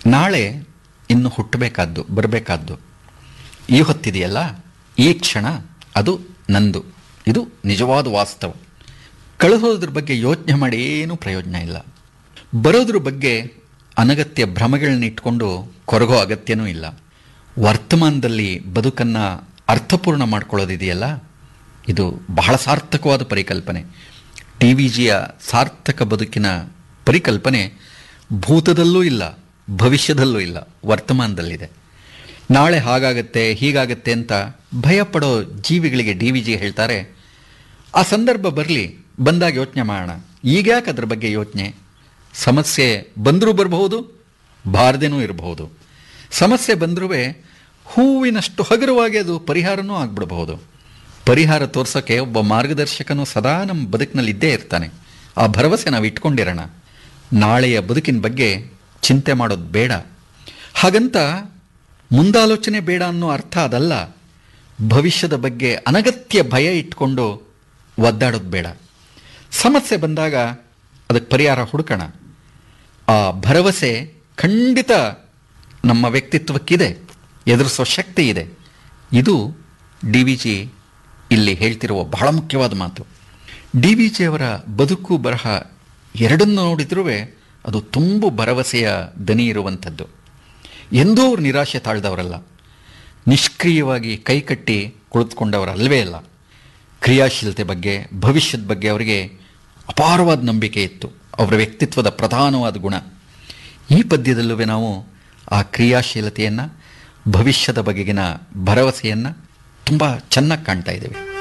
ನಾಳೆ ಇನ್ನು ಹುಟ್ಟಬೇಕಾದ್ದು ಬರಬೇಕಾದ್ದು ಈ ಹೊತ್ತಿದೆಯಲ್ಲ ಈ ಕ್ಷಣ ಅದು ನಂದು ಇದು ನಿಜವಾದ ವಾಸ್ತವ ಕಳೆದೋದ್ರ ಬಗ್ಗೆ ಯೋಚನೆ ಮಾಡಿ ಏನೂ ಪ್ರಯೋಜನ ಇಲ್ಲ ಬರೋದ್ರ ಬಗ್ಗೆ ಅನಗತ್ಯ ಭ್ರಮೆಗಳನ್ನ ಇಟ್ಕೊಂಡು ಕೊರಗೋ ಅಗತ್ಯನೂ ಇಲ್ಲ ವರ್ತಮಾನದಲ್ಲಿ ಬದುಕನ್ನು ಅರ್ಥಪೂರ್ಣ ಮಾಡ್ಕೊಳ್ಳೋದಿದೆಯಲ್ಲ ಇದು ಬಹಳ ಸಾರ್ಥಕವಾದ ಪರಿಕಲ್ಪನೆ ಟಿ ವಿ ಜಿಯ ಸಾರ್ಥಕ ಬದುಕಿನ ಪರಿಕಲ್ಪನೆ ಭೂತದಲ್ಲೂ ಇಲ್ಲ ಭವಿಷ್ಯದಲ್ಲೂ ಇಲ್ಲ ವರ್ತಮಾನದಲ್ಲಿದೆ ನಾಳೆ ಹಾಗಾಗತ್ತೆ ಹೀಗಾಗತ್ತೆ ಅಂತ ಭಯಪಡೋ ಜೀವಿಗಳಿಗೆ ಡಿ ವಿ ಜಿ ಹೇಳ್ತಾರೆ ಆ ಸಂದರ್ಭ ಬರಲಿ ಬಂದಾಗ ಯೋಚನೆ ಮಾಡೋಣ ಈಗ್ಯಾಕೆ ಅದ್ರ ಬಗ್ಗೆ ಯೋಚನೆ ಸಮಸ್ಯೆ ಬಂದರೂ ಬರಬಹುದು ಬಾರದೇನೂ ಇರಬಹುದು ಸಮಸ್ಯೆ ಬಂದರೂ ಹೂವಿನಷ್ಟು ಹಗುರವಾಗಿ ಅದು ಪರಿಹಾರನೂ ಆಗ್ಬಿಡಬಹುದು ಪರಿಹಾರ ತೋರ್ಸೋಕ್ಕೆ ಒಬ್ಬ ಮಾರ್ಗದರ್ಶಕನು ಸದಾ ನಮ್ಮ ಬದುಕಿನಲ್ಲಿ ಇದ್ದೇ ಇರ್ತಾನೆ ಆ ಭರವಸೆ ನಾವು ಇಟ್ಕೊಂಡಿರೋಣ ನಾಳೆಯ ಬದುಕಿನ ಬಗ್ಗೆ ಚಿಂತೆ ಮಾಡೋದು ಬೇಡ ಹಾಗಂತ ಮುಂದಾಲೋಚನೆ ಬೇಡ ಅನ್ನೋ ಅರ್ಥ ಅದಲ್ಲ ಭವಿಷ್ಯದ ಬಗ್ಗೆ ಅನಗತ್ಯ ಭಯ ಇಟ್ಕೊಂಡು ಒದ್ದಾಡೋದು ಬೇಡ ಸಮಸ್ಯೆ ಬಂದಾಗ ಅದಕ್ಕೆ ಪರಿಹಾರ ಹುಡುಕೋಣ ಆ ಭರವಸೆ ಖಂಡಿತ ನಮ್ಮ ವ್ಯಕ್ತಿತ್ವಕ್ಕಿದೆ ಎದುರಿಸೋ ಶಕ್ತಿ ಇದೆ ಇದು ಡಿ ವಿ ಜಿ ಇಲ್ಲಿ ಹೇಳ್ತಿರುವ ಬಹಳ ಮುಖ್ಯವಾದ ಮಾತು ಡಿ ವಿ ಜಿಯವರ ಬದುಕು ಬರಹ ಎರಡನ್ನು ನೋಡಿದ್ರೂ ಅದು ತುಂಬು ಭರವಸೆಯ ದನಿ ಇರುವಂಥದ್ದು ಎಂದೂ ಅವ್ರು ನಿರಾಶೆ ತಾಳ್ದವರಲ್ಲ ನಿಷ್ಕ್ರಿಯವಾಗಿ ಕೈಕಟ್ಟಿ ಕುಳಿತುಕೊಂಡವರಲ್ವೇ ಅಲ್ಲ ಕ್ರಿಯಾಶೀಲತೆ ಬಗ್ಗೆ ಭವಿಷ್ಯದ ಬಗ್ಗೆ ಅವರಿಗೆ ಅಪಾರವಾದ ನಂಬಿಕೆ ಇತ್ತು ಅವರ ವ್ಯಕ್ತಿತ್ವದ ಪ್ರಧಾನವಾದ ಗುಣ ಈ ಪದ್ಯದಲ್ಲೂ ನಾವು ಆ ಕ್ರಿಯಾಶೀಲತೆಯನ್ನು ಭವಿಷ್ಯದ ಬಗೆಗಿನ ಭರವಸೆಯನ್ನು ತುಂಬ ಚೆನ್ನಾಗಿ ಕಾಣ್ತಾ ಇದ್ದೇವೆ